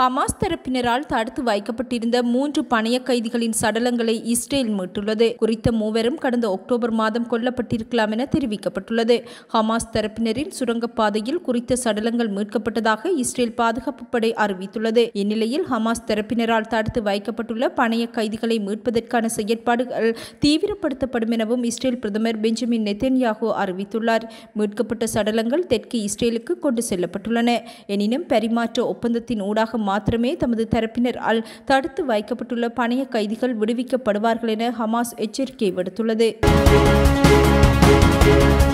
Hamas தரப்பினரால் தடுத்து வைக்கப்பட்டிருந்த மூன்று பணைய கைதிகளின் சடலங்களை இஸ்ரேல் மீட்டுள்ளது குறித்த மூவரும் கடந்த அக்டோபர் மாதம் கொல்லப்பட்டிருக்கலாம் என தெரிவிக்கப்பட்டுள்ளது ஹமாஸ் தரப்பினரின் சுரங்கப்பாதையில் குறித்த சடலங்கள் மீட்கப்பட்டதாக இஸ்ரேல் பாதுகாப்பு படை அறிவித்துள்ளது இந்நிலையில் ஹமாஸ் தரப்பினரால் தடுத்து வைக்கப்பட்டுள்ள பணைய கைதிகளை மீட்பதற்கான செயற்பாடுகள் தீவிரப்படுத்தப்படும் எனவும் இஸ்ரேல் பிரதமர் பெஞ்சமின் நெத்தன்யாகு அறிவித்துள்ளார் மீட்கப்பட்ட சடலங்கள் தெற்கு இஸ்ரேலுக்கு கொண்டு செல்லப்பட்டுள்ளன எனினும் பரிமாற்ற ஒப்பந்தத்தின் ஊடாக மாத்திரமே தமது தரப்பினரால் தடுத்து வைக்கப்பட்டுள்ள பணைய கைதிகள் விடுவிக்கப்படுவார்கள் என ஹமாஸ் எச்சரிக்கை விடுத்துள்ளது